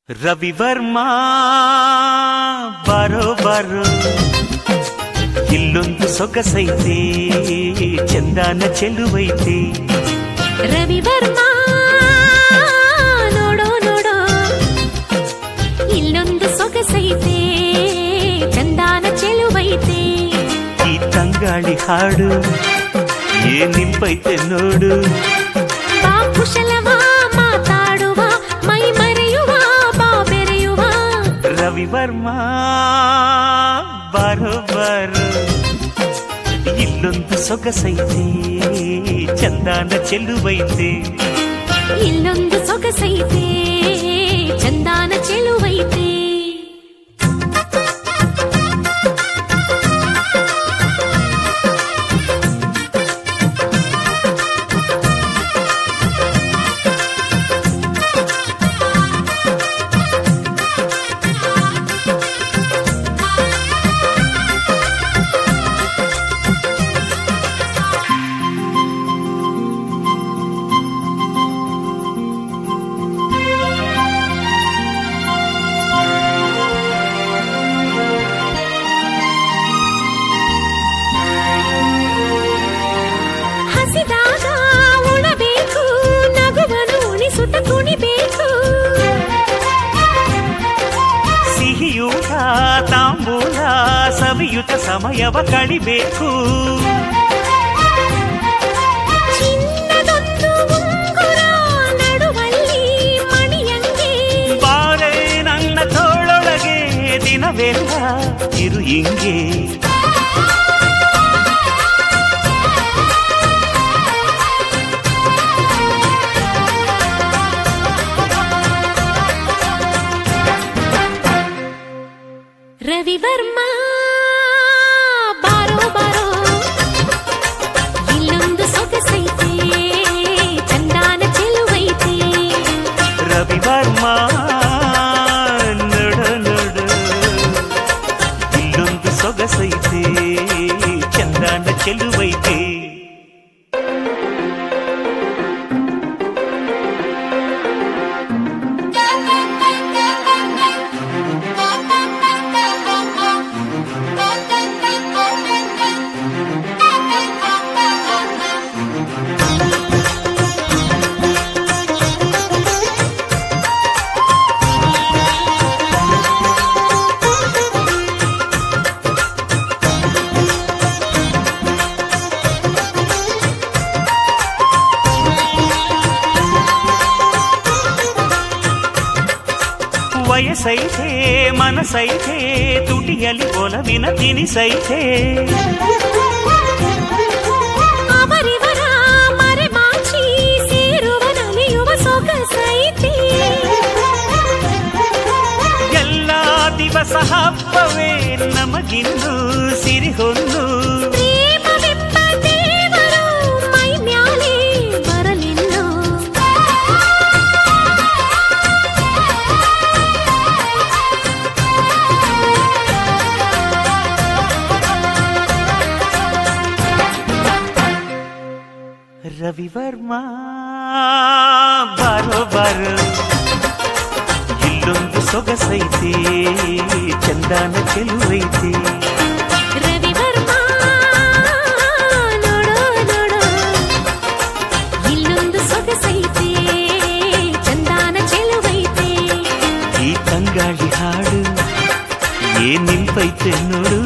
ರವಿವರ್ಮ ಬಾರೋ ಬಾರೋ ಇಲ್ಲೊಂದು ಸೊಗಸೈತೆ ಚಂದಾನ ಚೆಲುವೈತೆ ರವಿವರ್ಮ ನೋಡೋ ನೋಡೋ ಇಲ್ಲೊಂದು ಸೊಗಸೈತೆ ಚಂದಾನ ಚೆಲುವೈತೆ ಈ ತಂಗಾಳಿ ಹಾಡು ಏನಿಂಪೈತೆ ನೋಡು ಬಾ ಕುಶಲವ ಮಾತಾಡುವ ಮೈ ಮರೆಯುವ ಬಾ ಬೆರೆಯುವ ರವಿವರ್ಮ ಬಾರೋ ಬಾರೋ ಇಲ್ಲೊಂದು ಸೊಗಸೈತೆ ಚಂದಾನ ಚೆಲುವೈತೆ ಇಲ್ಲೊಂದು ಸೊಗಸೈತೆ ಚಂದಾನ ಚೆಲುವೈತೆ ಹಸಿದಾಗ ಉಣಬೇಕು ನಗುವನು ಉಣಿಸುತ್ತ ಕುಣಿಬೇಕು ಸಿಹಿಯೂಟ ತಾಂಬೂಲ ಸವಿಯುತ ಸಮಯವ ಕಳಿಬೇಕು ಚಿನ್ನದೊಂದು ಉಂಗುರ ನಡುವಲ್ಲಿ ಮಣಿಯಂಗೆ ಬಾರೆ ನನ್ನ ತೋಳೊಳಗೆ ದಿನವೆಲ್ಲ ಇರು ಹಿಂಗೆ ರವಿವರ್ಮ ಬಾರೋ ಬಾರೋ ಇಲ್ಲೊಂದು ಸೊಗಸೈತೆ ಚಂದಾನ ಚೆಲುವೈತೆ ರವಿವರ್ಮ ನಡ ನಡ ಇಲ್ಲೊಂದು ಸೊಗಸೈತೆ ಚಂದಾನ ಚೆಲುವೈತೆ ವಯಸ್ಸೈತೆ ಮನಸೈತೆ ತುಟಿಯಲ್ಲಿ ಒಲವಿನ ತಿನಿಸೈತೆ ಅವರಿವರ ಮರೆಮಾಚಿ ಸೇರುವ ನಲಿಯುವ ಸೊಗಸೈತೆ ಎಲ್ಲ ದಿವಸ ಹಬ್ಬವೇ ನಮಗಿಂದು ಸಿರಿಹೊಂದು ಪ್ರೇಮವೆಂಬ ದೇವರು ಮೈ ಮ್ಯಾಲೆ ಬರಲಿಲ್ಲ ರವಿವರ್ಮ ಬಾರೋ ಬಾರೋ ಇಲ್ಲೊಂದು ಸೊಗಸೈತೆ ಚಂದಾನ ಚೆಲುವೈತೆ ರವಿವರ್ಮ ನೋಡೋ ನೋಡೋ ಇಲ್ಲೊಂದು ಸೊಗಸೈತೆ ಚಂದಾನ ಚೆಲುವೈತೆ ಈ ತಂಗಾಳಿ ಹಾಡು ಏನ್ ನಿಂಪೈತೆ ನೋಡು